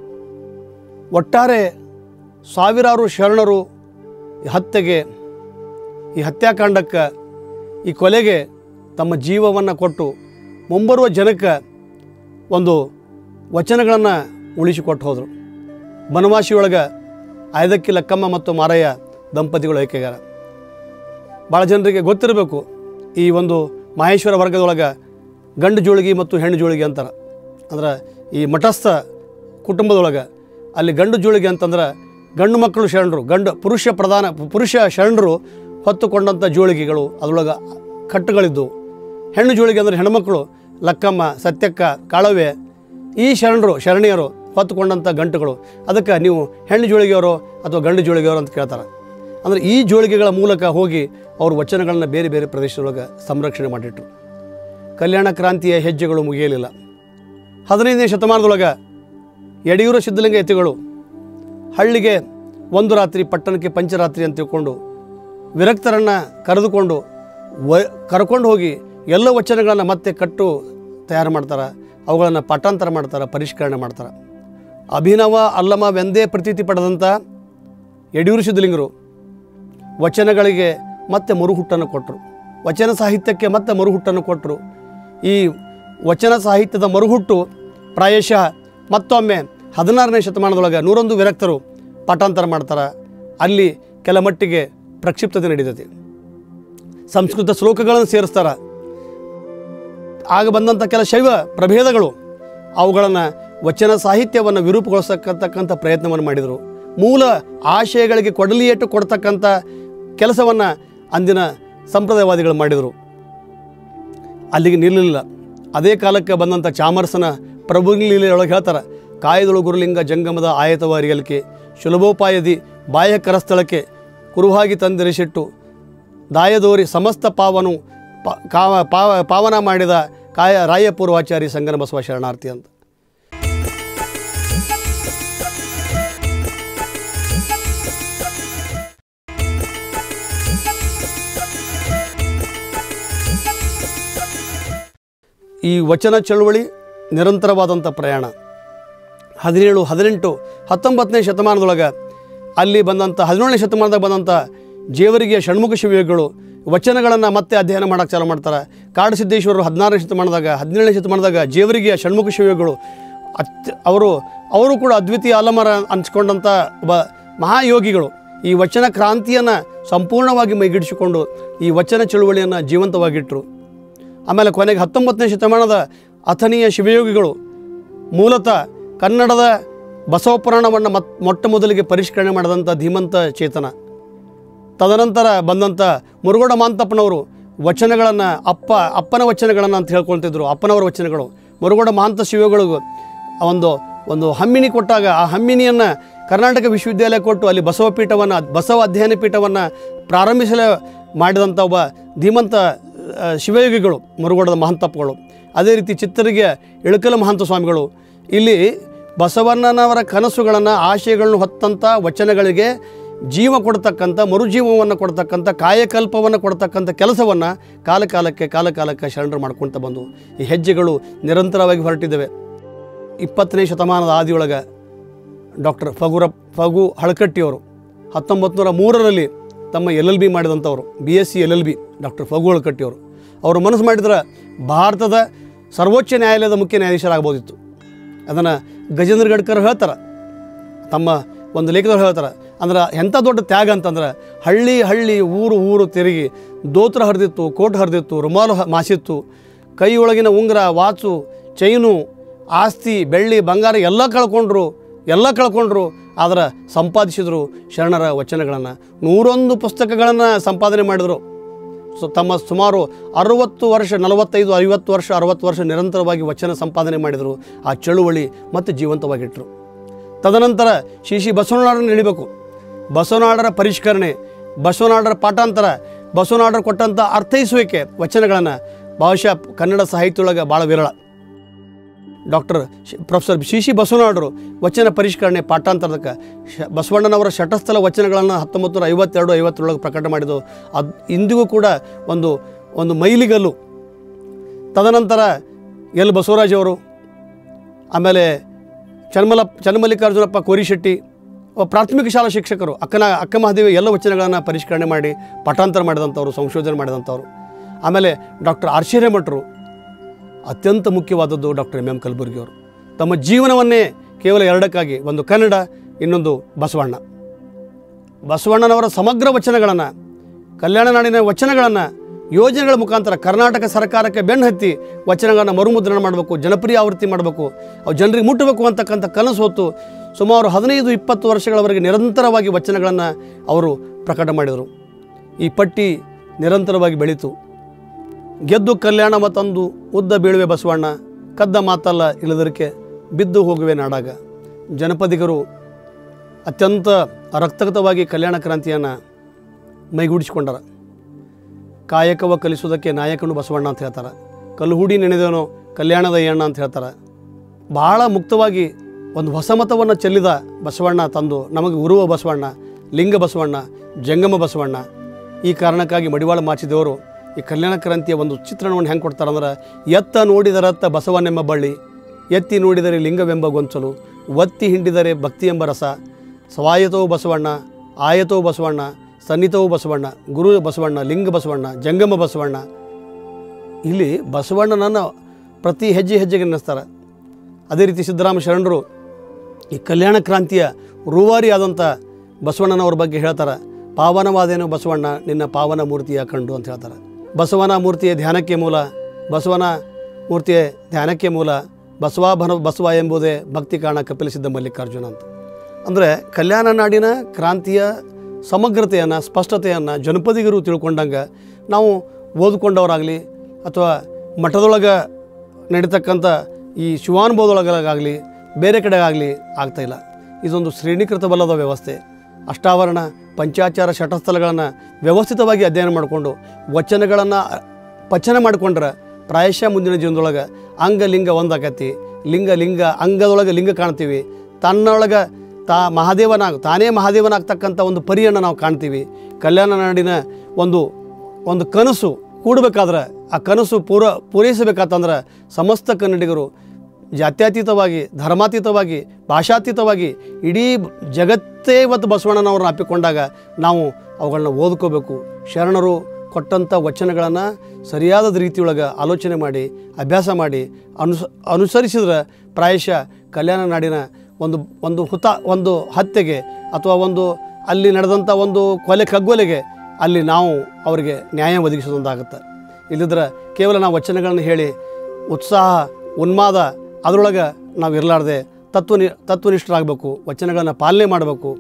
ಒಟ್ಟಾರೆ ಸಾವಿರಾರು ಶರಣರು ಈ ಹತ್ಯೆಗೆ ಈ ಹತ್ಯಾಕಾಂಡಕ್ಕೆ ಈ ಕೊಲೆಗೆ ತಮ್ಮ ಜೀವವನ್ನು ಕೊಟ್ಟು ಮುಂಬರುವ ಜನಕ್ಕೆ ಒಂದು ವಚನಗಳನ್ನು ಉಳಿಸಿಕೊಟ್ಟು ಹೋದರು ಬನವಾಸಿಯೊಳಗೆ ಆಯ್ದಕ್ಕಿ ಲಕ್ಕಮ್ಮ ಮತ್ತು ಮಾರಯ್ಯ ದಂಪತಿಗಳು ಐಕ್ಯಗಾರ ಭಾಳ ಜನರಿಗೆ ಗೊತ್ತಿರಬೇಕು ಈ ಒಂದು ಮಹೇಶ್ವರ ವರ್ಗದೊಳಗೆ ಗಂಡು ಜೋಳಿಗೆ ಮತ್ತು ಹೆಣ್ಣು ಜೋಳಿಗೆ ಅಂತಾರೆ ಅಂದ್ರೆ ಈ ಮಠಸ್ಥ ಕುಟುಂಬದೊಳಗೆ ಅಲ್ಲಿ ಗಂಡು ಜೋಳಿಗೆ ಅಂತಂದ್ರೆ ಗಂಡು ಮಕ್ಕಳು ಶರಣರು ಗಂಡು ಪುರುಷ ಪ್ರಧಾನ ಪುರುಷ ಶರಣರು ಹೊತ್ತುಕೊಂಡಂಥ ಜೋಳಿಗೆಗಳು ಅದರೊಳಗೆ ಕಟ್ಟುಗಳಿದ್ದು ಹೆಣ್ಣು ಜೋಳಿಗೆ ಅಂದರೆ ಹೆಣ್ಮಕ್ಳು ಲಕ್ಕಮ್ಮ ಸತ್ಯಕ್ಕ ಕಾಳವೆ ಈ ಶರಣರು ಶರಣಿಯರು ಹೊತ್ತುಕೊಂಡಂಥ ಗಂಟುಗಳು ಅದಕ್ಕೆ ನೀವು ಹೆಣ್ಣು ಜೋಳಿಗೆಯವರು ಅಥವಾ ಗಂಡು ಜೋಳಿಗೆಯವರು ಅಂತ ಕೇಳ್ತಾರೆ ಅಂದರೆ ಈ ಜೋಳಿಗೆಗಳ ಮೂಲಕ ಹೋಗಿ ಅವರು ವಚನಗಳನ್ನು ಬೇರೆ ಬೇರೆ ಪ್ರದೇಶದೊಳಗೆ ಸಂರಕ್ಷಣೆ ಮಾಡಿಟ್ರು ಕಲ್ಯಾಣ ಕ್ರಾಂತಿಯ ಹೆಜ್ಜೆಗಳು ಮುಗಿಯಲಿಲ್ಲ ಹದಿನೈದನೇ ಶತಮಾನದೊಳಗೆ ಯಡಿಯೂರ ಸಿದ್ಧಲಿಂಗ ಯತಿಗಳು ಹಳ್ಳಿಗೆ ಒಂದು ರಾತ್ರಿ ಪಟ್ಟಣಕ್ಕೆ ಪಂಚರಾತ್ರಿ ಅಂತ ತಿಳ್ಕೊಂಡು ವಿರಕ್ತರನ್ನು ಕರೆದುಕೊಂಡು ವ ಕರ್ಕೊಂಡು ಹೋಗಿ ಎಲ್ಲ ವಚನಗಳನ್ನು ಮತ್ತೆ ಕಟ್ಟು ತಯಾರು ಮಾಡ್ತಾರೆ ಅವುಗಳನ್ನು ಪಾಠಾಂತರ ಮಾಡ್ತಾರೆ ಪರಿಷ್ಕರಣೆ ಮಾಡ್ತಾರೆ ಅಭಿನವ ಅಲ್ಲಮವೆಂದೇ ಪ್ರತೀತಿ ಪಡೆದಂಥ ಯಡಿಯೂರು ಸಿದ್ಧಲಿಂಗರು ವಚನಗಳಿಗೆ ಮತ್ತೆ ಮರುಹುಟ್ಟನ್ನು ಕೊಟ್ಟರು ವಚನ ಸಾಹಿತ್ಯಕ್ಕೆ ಮತ್ತೆ ಮರುಹುಟ್ಟನ್ನು ಕೊಟ್ಟರು ಈ ವಚನ ಸಾಹಿತ್ಯದ ಮರುಹುಟ್ಟು ಪ್ರಾಯಶಃ ಮತ್ತೊಮ್ಮೆ ಹದಿನಾರನೇ ಶತಮಾನದೊಳಗೆ ನೂರೊಂದು ವಿರಕ್ತರು ಪಾಠಾಂತರ ಮಾಡ್ತಾರೆ ಅಲ್ಲಿ ಕೆಲ ಮಟ್ಟಿಗೆ ಪ್ರಕ್ಷಿಪ್ತತೆ ನಡೀತೈತಿ ಸಂಸ್ಕೃತ ಶ್ಲೋಕಗಳನ್ನು ಸೇರಿಸ್ತಾರೆ ಆಗ ಬಂದಂಥ ಕೆಲ ಶೈವ ಪ್ರಭೇದಗಳು ಅವುಗಳನ್ನು ವಚನ ಸಾಹಿತ್ಯವನ್ನು ವಿರೂಪಗೊಳಿಸತಕ್ಕಂಥ ಪ್ರಯತ್ನವನ್ನು ಮಾಡಿದರು ಮೂಲ ಆಶಯಗಳಿಗೆ ಕೊಡಲಿಯೇಟು ಕೊಡ್ತಕ್ಕಂಥ ಕೆಲಸವನ್ನು ಅಂದಿನ ಸಂಪ್ರದಾಯವಾದಿಗಳು ಮಾಡಿದರು ಅಲ್ಲಿಗೆ ನಿಲ್ಲಲಿಲ್ಲ ಅದೇ ಕಾಲಕ್ಕೆ ಬಂದಂಥ ಚಾಮರಸನ ಪ್ರಭುಲೀಲೆಯೊಳಗೆ ಹೇಳ್ತಾರೆ ಕಾಯದೊಳು ಗುರುಲಿಂಗ ಜಂಗಮದ ಆಯತವ ಅರಿಯಲಿಕೆ ಸುಲಭೋಪಾಯದಿ ಬಾಹ್ಯ ಕರಸ್ಥಳಕ್ಕೆ ಕುರುವಾಗಿ ತಂದಿರಿಸಿಟ್ಟು ದಾಯದೋರಿ ಸಮಸ್ತ ಪಾವನು ಪ ಕಾವ ಪಾವ ಪಾವನ ಮಾಡಿದ ಕಾಯ ರಾಯಪೂರ್ವಾಚಾರಿ ಸಂಗನ ಬಸವ ಶರಣಾರ್ಥಿ ಅಂತ ಈ ವಚನ ಚಳುವಳಿ ನಿರಂತರವಾದಂಥ ಪ್ರಯಾಣ ಹದಿನೇಳು ಹದಿನೆಂಟು ಹತ್ತೊಂಬತ್ತನೇ ಶತಮಾನದೊಳಗೆ ಅಲ್ಲಿ ಬಂದಂಥ ಹದಿನೇಳನೇ ಶತಮಾನದಾಗ ಬಂದಂಥ ಜೇವರಿಗೆಯ ಷಣ್ಮುಖ ಶಿವಯೋಗಿಗಳು ವಚನಗಳನ್ನು ಮತ್ತೆ ಅಧ್ಯಯನ ಮಾಡೋಕ್ಕೆ ಚಾಲು ಮಾಡ್ತಾರೆ ಕಾಡಸಿದ್ದೇಶ್ವರರು ಹದಿನಾರನೇ ಶತಮಾನದಾಗ ಹದಿನೇಳನೇ ಶತಮಾನದಾಗ ಜೇವರಿಗೆಯ ಷಣ್ಮುಖ ಶಿವಯೋಗಿಗಳು ಅತ್ ಅವರು ಅವರು ಕೂಡ ಅದ್ವಿತೀಯ ಅಲಮರ ಅನ್ಸ್ಕೊಂಡಂಥ ಒಬ್ಬ ಮಹಾಯೋಗಿಗಳು ಈ ವಚನ ಕ್ರಾಂತಿಯನ್ನು ಸಂಪೂರ್ಣವಾಗಿ ಮೈಗಿಡಿಸಿಕೊಂಡು ಈ ವಚನ ಚಳುವಳಿಯನ್ನು ಜೀವಂತವಾಗಿಟ್ಟರು ಆಮೇಲೆ ಕೊನೆಗೆ ಹತ್ತೊಂಬತ್ತನೇ ಶತಮಾನದ ಅಥನೀಯ ಶಿವಯೋಗಿಗಳು ಮೂಲತಃ ಕನ್ನಡದ ಬಸವ ಪುರಾಣವನ್ನು ಮತ್ ಮೊಟ್ಟ ಮೊದಲಿಗೆ ಪರಿಷ್ಕರಣೆ ಮಾಡಿದಂಥ ಧೀಮಂತ ಚೇತನ ತದನಂತರ ಬಂದಂಥ ಮುರುಗೋಡ ಮಾಂತಪ್ಪನವರು ವಚನಗಳನ್ನು ಅಪ್ಪ ಅಪ್ಪನ ವಚನಗಳನ್ನು ಅಂತ ಹೇಳ್ಕೊಳ್ತಿದ್ರು ಅಪ್ಪನವರ ವಚನಗಳು ಮುರುಗೋಡ ಮಹಾಂತ ಶಿವಗಳಿಗೂ ಒಂದು ಒಂದು ಹಮ್ಮಿನಿ ಕೊಟ್ಟಾಗ ಆ ಹಮ್ಮಿನಿಯನ್ನು ಕರ್ನಾಟಕ ವಿಶ್ವವಿದ್ಯಾಲಯ ಕೊಟ್ಟು ಅಲ್ಲಿ ಬಸವ ಪೀಠವನ್ನು ಬಸವ ಅಧ್ಯಯನ ಪೀಠವನ್ನು ಪ್ರಾರಂಭಿಸಲು ಮಾಡಿದಂಥ ಒಬ್ಬ ಧೀಮಂತ ಆ, ಶಿವಯೋಗಿಗಳು ಮುರುಗೋಡದ ಮಹಂತಪ್ಪಗಳು ಅದೇ ರೀತಿ ಚಿತ್ತರಿಗೆ ಇಳಕಲ ಮಹಂತ ಸ್ವಾಮಿಗಳು ಇಲ್ಲಿ ಬಸವಣ್ಣನವರ ಕನಸುಗಳನ್ನು ಆಶಯಗಳನ್ನು ಹೊತ್ತಂಥ ವಚನಗಳಿಗೆ ಜೀವ ಕೊಡ್ತಕ್ಕಂಥ ಮರುಜೀವವನ್ನು ಕೊಡ್ತಕ್ಕಂಥ ಕಾಯಕಲ್ಪವನ್ನು ಕೊಡ್ತಕ್ಕಂಥ ಕೆಲಸವನ್ನು ಕಾಲ ಕಾಲಕ್ಕೆ ಕಾಲ ಕಾಲಕ್ಕೆ ಶರಣರು ಮಾಡ್ಕೊಳ್ತಾ ಬಂದು ಈ ಹೆಜ್ಜೆಗಳು ನಿರಂತರವಾಗಿ ಹೊರಟಿದ್ದಾವೆ ಇಪ್ಪತ್ತನೇ ಶತಮಾನದ ಆದಿಯೊಳಗೆ ಡಾಕ್ಟರ್ ಫಗುರ ಫಗು ಹಳಕಟ್ಟಿಯವರು ಹತ್ತೊಂಬತ್ತು ನೂರ ಮೂರರಲ್ಲಿ ತಮ್ಮ ಎಲ್ ಎಲ್ ಬಿ ಮಾಡಿದಂಥವ್ರು B S C L L B doctor ಫಗು ಹಳಕಟ್ಟಿಯವರು ಅವರು ಮನಸ್ಸು ಮಾಡಿದ್ರೆ ಭಾರತದ ಸರ್ವೋಚ್ಚ ನ್ಯಾಯಾಲಯದ ಮುಖ್ಯ ನ್ಯಾಯಾಧೀಶರಾಗ್ಬೋದಿತ್ತು ಅದನ್ನು ಗಜೇಂದ್ರ ಗಡ್ಕರ್ ಹೇಳ್ತಾರೆ ತಮ್ಮ ಒಂದು ಲೇಖನದಲ್ಲಿ ಹೇಳ್ತಾರೆ ಅಂದ್ರೆ ಎಂಥ ದೊಡ್ಡ ತ್ಯಾಗ ಅಂತಂದ್ರೆ ಹಳ್ಳಿ ಹಳ್ಳಿ ಊರು ಊರು ತಿರುಗಿ ದೋತ್ರ ಹರಿದಿತ್ತು ಕೋಟ್ ಹರಿದಿತ್ತು ರುಮಾಲು ಹ- ಮಾಸಿತ್ತು ಕೈ ಒಳಗಿನ ಉಂಗುರ ವಾಚು ಚೈನು ಆಸ್ತಿ ಬೆಳ್ಳಿ ಬಂಗಾರ ಎಲ್ಲ ಕಳ್ಕೊಂಡ್ರು ಎಲ್ಲ ಕಳ್ಕೊಂಡ್ರು ಆದ್ರೆ ಸಂಪಾದಿಸಿದರು ಶರಣರ ವಚನಗಳನ್ನು ನೂರೊಂದು ಪುಸ್ತಕಗಳನ್ನು ಸಂಪಾದನೆ ಮಾಡಿದರು ಸೊ ತಮ್ಮ ಸುಮಾರು ಅರುವತ್ತು ವರ್ಷ ನಲವತ್ತೈದು ಐವತ್ತು ವರ್ಷ ಅರವತ್ತು ವರ್ಷ ನಿರಂತರವಾಗಿ ವಚನ ಸಂಪಾದನೆ ಮಾಡಿದರು ಆ ಚಳುವಳಿ ಮತ್ತೆ ಜೀವಂತವಾಗಿಟ್ಟರು ತದನಂತರ ಶ್ರೀ ಶ್ರೀ ಬಸವನಾಡರನ್ನು ಹಿಡಿಬೇಕು ಬಸವನಾಡರ ಪರಿಷ್ಕರಣೆ ಬಸವನಾಡರ ಪಾಠಾಂತರ ಬಸವನಾಡರು ಕೊಟ್ಟಂಥ ಅರ್ಥೈಸುವಿಕೆ ವಚನಗಳನ್ನು ಬಹುಶಃ ಕನ್ನಡ ಸಾಹಿತ್ಯದೊಳಗೆ ಭಾಳ ವಿರಳ ಡಾಕ್ಟರ್ ಪ್ರೊಫೆಸರ್ ಸಿ ಸಿ ಬಸವನಾಡರು ವಚನ ಪರಿಷ್ಕರಣೆ ಪಾಠಾಂತರದಕ್ಕೆ ಶ ಬಸವಣ್ಣನವರ ಶಟಸ್ಥಲ ವಚನಗಳನ್ನು ಹತ್ತೊಂಬತ್ತು ನೂರ ಐವತ್ತೆರಡು ಐವತ್ತರೊಳಗೆ ಪ್ರಕಟ ಮಾಡಿದ್ದು ಅದು ಇಂದಿಗೂ ಕೂಡ ಒಂದು ಒಂದು ಮೈಲಿಗಲ್ಲು ತದನಂತರ ಎಲ್ ಬಸವರಾಜ್ ಅವರು ಆಮೇಲೆ ಚನ್ಮಲ ಚನ್ನಮಲ್ಲಿಕಾರ್ಜುನಪ್ಪ ಕೋರಿಶೆಟ್ಟಿ ಒಬ್ಬ ಪ್ರಾಥಮಿಕ ಶಾಲಾ ಶಿಕ್ಷಕರು ಅಕ್ಕನ ಅಕ್ಕ ಮಹಾದೇವಿ ಎಲ್ಲ ವಚನಗಳನ್ನು ಪರಿಷ್ಕರಣೆ ಮಾಡಿ ಪಾಠಾಂತರ ಮಾಡಿದಂಥವ್ರು ಸಂಶೋಧನೆ ಮಾಡಿದಂಥವ್ರು ಆಮೇಲೆ ಡಾಕ್ಟರ್ ಆರ್ ಸಿ ಹಿರೇಮಠರು ಅತ್ಯಂತ ಮುಖ್ಯವಾದದ್ದು ಡಾಕ್ಟರ್ ಎಂ ಎಂ ಕಲಬುರ್ಗಿಯವರು ತಮ್ಮ ಜೀವನವನ್ನೇ ಕೇವಲ ಎರಡಕ್ಕಾಗಿ ಒಂದು ಕನ್ನಡ ಇನ್ನೊಂದು ಬಸವಣ್ಣ ಬಸವಣ್ಣನವರ ಸಮಗ್ರ ವಚನಗಳನ್ನು ಕಲ್ಯಾಣ ನಾಡಿನ ವಚನಗಳನ್ನು ಯೋಜನೆಗಳ ಮುಖಾಂತರ ಕರ್ನಾಟಕ ಸರ್ಕಾರಕ್ಕೆ ಬೆನ್ನು ಹತ್ತಿ ವಚನಗಳನ್ನು ಮರುಮುದ್ರಣ ಮಾಡಬೇಕು ಜನಪ್ರಿಯ ಆವೃತ್ತಿ ಮಾಡಬೇಕು ಅವು ಜನರಿಗೆ ಮುಟ್ಟಬೇಕು ಅಂತಕ್ಕಂಥ ಕನಸು ಹೊತ್ತು ಸುಮಾರು ಹದಿನೈದು ಇಪ್ಪತ್ತು ವರ್ಷಗಳವರೆಗೆ ನಿರಂತರವಾಗಿ ವಚನಗಳನ್ನು ಅವರು ಪ್ರಕಟ ಮಾಡಿದರು ಈ ಪಟ್ಟಿ ನಿರಂತರವಾಗಿ ಬೆಳೀತು ಗೆದ್ದು ಕಲ್ಯಾಣವ ತಂದು ಉದ್ದ ಬೀಳುವೆ ಬಸವಣ್ಣ ಕದ್ದ ಮಾತಲ್ಲ ಇಲ್ಲದರಕ್ಕೆ ಬಿದ್ದು ಹೋಗುವೆ ನಾಡಾಗ ಜನಪದಿಗರು ಅತ್ಯಂತ ರಕ್ತಗತವಾಗಿ ಕಲ್ಯಾಣ ಕ್ರಾಂತಿಯನ್ನು ಮೈಗೂಡಿಸಿಕೊಂಡರ ಕಾಯಕವ ಕಲಿಸುವುದಕ್ಕೆ ನಾಯಕನು ಬಸವಣ್ಣ ಅಂತ ಹೇಳ್ತಾರೆ ಕಲ್ಲುಹುಡಿ ನೆನೆದವನು ಕಲ್ಯಾಣದ ಎಣ್ಣ ಅಂತ ಹೇಳ್ತಾರೆ ಭಾಳ ಮುಕ್ತವಾಗಿ ಒಂದು ಹೊಸ ಮತವನ್ನು ಚೆಲ್ಲಿದ ಬಸವಣ್ಣ ತಂದು ನಮಗೆ ಉರುವ ಬಸವಣ್ಣ ಲಿಂಗ ಬಸವಣ್ಣ ಜಂಗಮ ಬಸವಣ್ಣ ಈ ಕಾರಣಕ್ಕಾಗಿ ಮಡಿವಾಳ ಮಾಚಿದವರು ಈ ಕಲ್ಯಾಣ ಕ್ರಾಂತಿಯ ಒಂದು ಚಿತ್ರಣವನ್ನು ಹೆಂಗೆ ಕೊಡ್ತಾರೆ ಅಂದ್ರೆ ಎತ್ತ ನೋಡಿದರತ್ತ ಬಸವನೆಂಬ ಬಳ್ಳಿ ಎತ್ತಿ ನೋಡಿದರೆ ಲಿಂಗವೆಂಬ ಗೊಂಚಲು ಒತ್ತಿ ಹಿಂಡಿದರೆ ಭಕ್ತಿ ಎಂಬ ರಸ ಸ್ವಾಯತೋ ಬಸವಣ್ಣ ಆಯತೋ ಬಸವಣ್ಣ ಸನ್ನಿತೋ ಬಸವಣ್ಣ ಗುರು ಬಸವಣ್ಣ ಲಿಂಗ ಬಸವಣ್ಣ ಜಂಗಮ ಬಸವಣ್ಣ ಇಲ್ಲಿ ಬಸವಣ್ಣನನ್ನು ಪ್ರತಿ ಹೆಜ್ಜೆ ಹೆಜ್ಜೆಗೆ ನೆನೆಸ್ತಾರೆ ಅದೇ ರೀತಿ ಸಿದ್ದರಾಮ ಶರಣರು ಈ ಕಲ್ಯಾಣ ಕ್ರಾಂತಿಯ ರೂವಾರಿ ಆದಂಥ ಬಸವಣ್ಣನವ್ರ ಬಗ್ಗೆ ಹೇಳ್ತಾರೆ ಪಾವನವಾದೇನು ಬಸವಣ್ಣ ನಿನ್ನ ಪಾವನ ಮೂರ್ತಿಯ ಕಂಡು ಅಂತ ಹೇಳ್ತಾರೆ ಬಸವನ ಮೂರ್ತಿಯ ಧ್ಯಾನಕ್ಕೆ ಮೂಲ ಬಸವನ ಮೂರ್ತಿಯ ಧ್ಯಾನಕ್ಕೆ ಮೂಲ ಬಸವಾಭನ ಬಸವ ಎಂಬುದೇ ಭಕ್ತಿ ಕಾರಣ ಕಪಿಲಸಿದ್ದ ಮಲ್ಲಿಕಾರ್ಜುನ ಅಂತ ಅಂದರೆ ಕಲ್ಯಾಣ ನಾಡಿನ ಕ್ರಾಂತಿಯ ಸಮಗ್ರತೆಯನ್ನು ಸ್ಪಷ್ಟತೆಯನ್ನು ಜನಪದಿಗರು ತಿಳ್ಕೊಂಡಂಗೆ ನಾವು ಓದ್ಕೊಂಡವರಾಗಲಿ ಅಥವಾ ಮಠದೊಳಗೆ ನಡೀತಕ್ಕಂಥ ಈ ಶಿವಾನುಭವದೊಳಗಾಗಲಿ ಬೇರೆ ಕಡೆ ಆಗಲಿ ಆಗ್ತಾಯಿಲ್ಲ ಇದೊಂದು ಶ್ರೇಣೀಕೃತವಲ್ಲದ ವ್ಯವಸ್ಥೆ ಅಷ್ಟಾವರಣ ಪಂಚಾಚಾರ ಶಟಸ್ಥಲಗಳನ್ನು ವ್ಯವಸ್ಥಿತವಾಗಿ ಅಧ್ಯಯನ ಮಾಡಿಕೊಂಡು ವಚನಗಳನ್ನು ಪಚನ ಮಾಡಿಕೊಂಡ್ರೆ ಪ್ರಾಯಶಃ ಮುಂದಿನ ಜೀವನದೊಳಗೆ ಅಂಗ ಲಿಂಗ ಒಂದಾಕತಿ ಲಿಂಗ ಲಿಂಗ ಅಂಗದೊಳಗೆ ಲಿಂಗ ಕಾಣ್ತೀವಿ ತನ್ನೊಳಗೆ ತಾ ಮಹಾದೇವನಾಗ ತಾನೇ ಮಹಾದೇವನಾಗ್ತಕ್ಕಂಥ ಒಂದು ಪರಿಯನ್ನು ನಾವು ಕಾಣ್ತೀವಿ ಕಲ್ಯಾಣ ನಾಡಿನ ಒಂದು ಒಂದು ಕನಸು ಕೂಡಬೇಕಾದ್ರೆ ಆ ಕನಸು ಪೂರ ಪೂರೈಸಬೇಕಾತಂದ್ರೆ ಸಮಸ್ತ ಕನ್ನಡಿಗರು ಜಾತ್ಯತೀತವಾಗಿ ಧರ್ಮಾತೀತವಾಗಿ ಭಾಷಾತೀತವಾಗಿ ಇಡೀ ಜಗತ್ತೇ ಇವತ್ತು ಬಸವಣ್ಣನವ್ರನ್ನ ಅಪ್ಪಿಕೊಂಡಾಗ ನಾವು ಅವುಗಳನ್ನ ಓದ್ಕೋಬೇಕು ಶರಣರು ಕೊಟ್ಟಂಥ ವಚನಗಳನ್ನು ಸರಿಯಾದ ರೀತಿಯೊಳಗೆ ಆಲೋಚನೆ ಮಾಡಿ ಅಭ್ಯಾಸ ಮಾಡಿ ಅನುಸ ಅನುಸರಿಸಿದ್ರೆ ಪ್ರಾಯಶಃ ಕಲ್ಯಾಣ ನಾಡಿನ ಒಂದು ಒಂದು ಹುತ ಒಂದು ಹತ್ಯೆಗೆ ಅಥವಾ ಒಂದು ಅಲ್ಲಿ ನಡೆದಂಥ ಒಂದು ಕೊಲೆ ಕಗ್ಗೊಲೆಗೆ ಅಲ್ಲಿ ನಾವು ಅವರಿಗೆ ನ್ಯಾಯ ಒದಗಿಸೋದೊಂದಾಗುತ್ತೆ ಇಲ್ಲಿದ್ರೆ ಕೇವಲ ನಾವು ವಚನಗಳನ್ನು ಹೇಳಿ ಉತ್ಸಾಹ ಉನ್ಮಾದ ಅದರೊಳಗೆ ನಾವು ಇರಲಾರ್ದೆ ತತ್ವನಿ ತತ್ವನಿಷ್ಠರಾಗಬೇಕು ವಚನಗಳನ್ನು ಪಾಲನೆ ಮಾಡಬೇಕು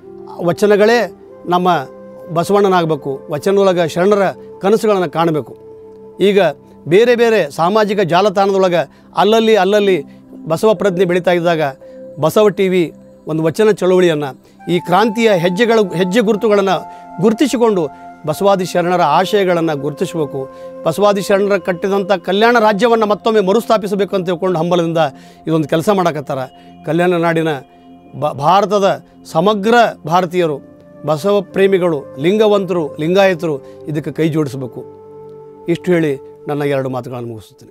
ವಚನಗಳೇ ನಮ್ಮ ಬಸವಣ್ಣನಾಗಬೇಕು ವಚನದೊಳಗೆ ಶರಣರ ಕನಸುಗಳನ್ನು ಕಾಣಬೇಕು ಈಗ ಬೇರೆ ಬೇರೆ ಸಾಮಾಜಿಕ ಜಾಲತಾಣದೊಳಗೆ ಅಲ್ಲಲ್ಲಿ ಅಲ್ಲಲ್ಲಿ ಬಸವ ಪ್ರಜ್ಞೆ ಬೆಳೀತಾ ಇದ್ದಾಗ ಬಸವ ಟಿ ವಿ ಒಂದು ವಚನ ಚಳುವಳಿಯನ್ನು ಈ ಕ್ರಾಂತಿಯ ಹೆಜ್ಜೆಗಳ ಹೆಜ್ಜೆ ಗುರುತುಗಳನ್ನು ಗುರುತಿಸಿಕೊಂಡು ಬಸವಾದಿ ಶರಣರ ಆಶಯಗಳನ್ನು ಗುರುತಿಸಬೇಕು ಬಸವಾದಿ ಶರಣರ ಕಟ್ಟಿದಂಥ ಕಲ್ಯಾಣ ರಾಜ್ಯವನ್ನು ಮತ್ತೊಮ್ಮೆ ಮರುಸ್ಥಾಪಿಸಬೇಕು ಅಂತ ತಿಳ್ಕೊಂಡು ಹಂಬಲದಿಂದ ಇದೊಂದು ಕೆಲಸ ಮಾಡಕತ್ತಾರ ಕಲ್ಯಾಣ ನಾಡಿನ ಬ ಭಾರತದ ಸಮಗ್ರ ಭಾರತೀಯರು ಬಸವ ಪ್ರೇಮಿಗಳು ಲಿಂಗವಂತರು ಲಿಂಗಾಯತರು ಇದಕ್ಕೆ ಕೈ ಜೋಡಿಸಬೇಕು ಇಷ್ಟು ಹೇಳಿ ನನ್ನ ಎರಡು ಮಾತುಗಳನ್ನು ಮುಗಿಸುತ್ತೇನೆ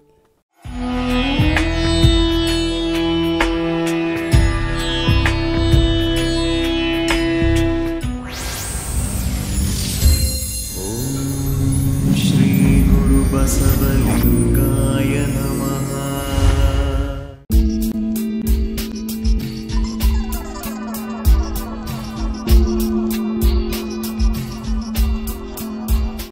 श्रीगुरुबसवलिङ्ग